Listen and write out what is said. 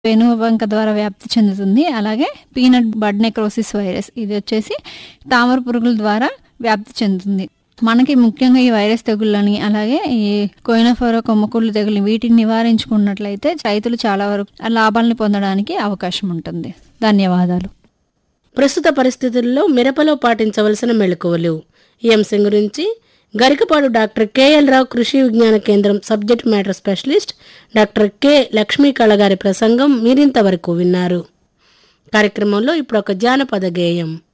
వెనుబంక ద్వారా వ్యాప్తి చెందుతుంది అలాగే పీనట్ బడ్ నెక్రోసిస్ వైరస్ ఇది వచ్చేసి తామర పురుగుల ద్వారా వ్యాప్తి చెందుతుంది మనకి ముఖ్యంగా ఈ వైరస్ తెగుళ్ళని అలాగే ఈ కోయినఫోర కొమ్మకుళ్ళు తెగులు వీటిని నివారించుకున్నట్లయితే రైతులు చాలా వరకు లాభాలను పొందడానికి అవకాశం ఉంటుంది ధన్యవాదాలు ప్రస్తుత పరిస్థితుల్లో మిరపలో పాటించవలసిన మెళకువలు ఈ అంశం గురించి గరికపాడు డాక్టర్ కెఎల్ రావు Krishi Vignana Kendram subject matter specialist doctor K Lakshmi Kala గారి ప్రసంగం మీరింతవరకు విన్నారు కార్యక్రమంలో ఇప్పుడు ఒక జానపద గేయం